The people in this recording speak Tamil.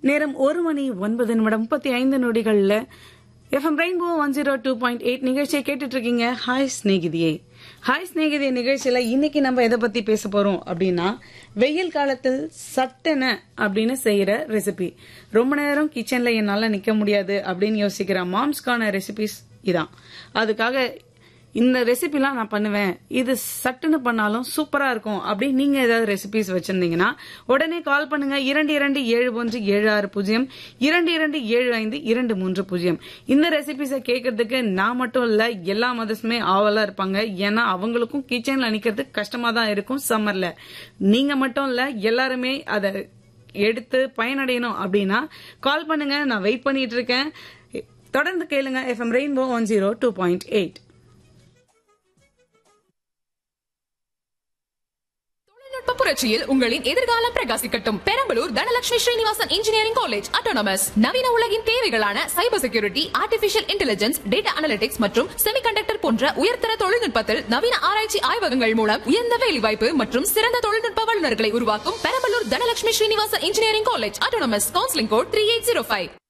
நேரம் ஒரு மணி ஒன்பது நிமிடம் முப்பத்தி ஐந்து நொடிகள்ல FM rainbow one zero two point eight நிகழ்ச்சியை கேட்டுட்டு இருக்கீங்க ஹாய் ஸ்நேகிதியே ஹாய் ஸ்நேகிதியே நிகழ்ச்சியில இன்னைக்கு நம்ம எதை பத்தி பேச போறோம் அப்படின்னா வெயில் காலத்தில் சட்டென அப்படின்னு செய்யற ரெசிபி ரொம்ப நேரம் கிச்சன்ல என்னால நிக்க முடியாது அப்படின்னு யோசிக்கிற மாம்ஸ்க்கான ரெசிபிஸ் இதான் அதுக்காக இந்த ரெசிபிலாம் நான் பண்ணுவேன் இது சட்டுன்னு பண்ணாலும் சூப்பரா இருக்கும் அப்படி நீங்க ஏதாவது ரெசிபிஸ் வச்சிருந்தீங்கன்னா உடனே கால் பண்ணுங்க இரண்டு இரண்டு ஏழு ஒன்று ஏழு ஆறு பூஜ்ஜியம் இரண்டு இரண்டு ஏழு ஐந்து இரண்டு மூன்று பூஜ்ஜியம் இந்த ரெசிபிஸை கேட்கறதுக்கு நான் மட்டும் இல்ல எல்லா மதர்ஸுமே ஆவலா இருப்பாங்க ஏன்னா அவங்களுக்கும் கிச்சன்ல நிக்கிறது கஷ்டமா தான் இருக்கும் சம்மர்ல நீங்க மட்டும் இல்ல எல்லாருமே அதை எடுத்து பயனடையணும் அப்படின்னா கால் பண்ணுங்க நான் வெயிட் பண்ணிட்டு இருக்கேன் தொடர்ந்து கேளுங்க FM rainbow one zero two point eight தொழில்நுட்ப புரட்சியில் உங்களின் எதிர்காலம் பிரகாசிக்கட்டும் Perambalur Dhanalakshmi Srinivasan engineering college autonomous நவீன உலகின் தேவைகளான cyber security artificial intelligence data analytics மற்றும் செமிகண்டக்டர் போன்ற உயர்தர தொழில்நுட்பத்தில் நவீன ஆராய்ச்சி ஆய்வகங்கள் மூலம் உயர்ந்த வேலைவாய்ப்பு மற்றும் சிறந்த தொழில்நுட்ப வல்லுநர்களை உருவாக்கும் Perambalur Dhanalakshmi Srinivasan engineering college autonomous counselling code three eight zero five